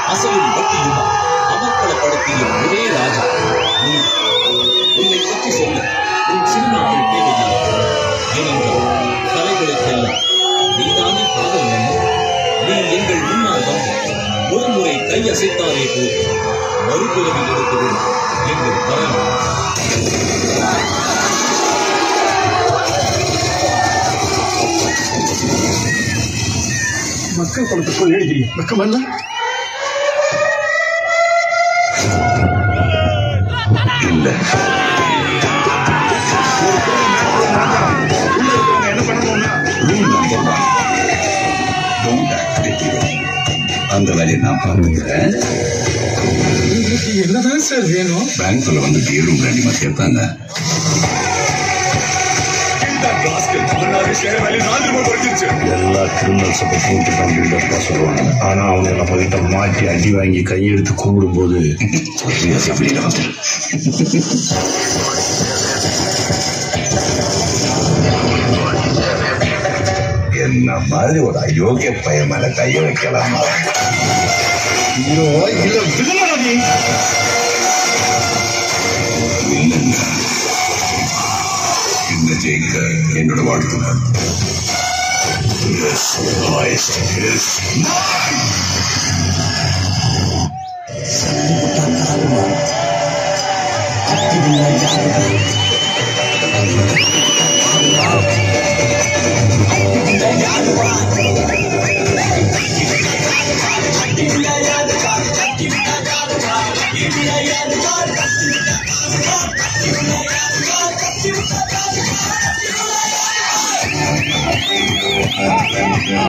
அசையும் வட்டியுமா அமர்க்களப்படுத்திய ஒரே ராஜா நீ உன்னை பற்றி சொல்ல உன் சினிமாக்கள் தேவையில்லை ஏனென்றால் கலைகளுக்கெல்லாம் நீதானே காதல் மன்னன் நீ எங்கள் முன்னால் வந்து ஒரு முறை கையசைத்தாலே போதும் மறுபிறவில் எடுப்பது எங்கள் வரலாறு மக்கள் பணத்தை கொள்ளையடிக்கிறீங்க வெக்கமல்ல இல்ல rule number one don't act with அந்த வேலையை நான் பார்த்துக்கிறேன் உங்களுக்கு என்னதான் சார் வேணும் பேங்க்ல வந்து ஏழும் ரெண்டு சேர்த்தாங்க எல்லா கிரிமினல்ஸை பற்றியும் இப்படிதான் பில்டப்பா சொல்லுவாங்க ஆனா அவங்க நம்ம கிட்ட மாட்டி அடி வாங்கி கையெடுத்து கும்பிடும் போது வெளியில வந்து என்ன மாதிரி ஒரு அயோக்கிய பையன் மேல கைய வைக்கலாமா ஐயோ இல்ல விடுங்கடி இல்லைங்க இந்த ஜெயிக்க என்னோட வாழ்த்துக்கள் Yes, highest is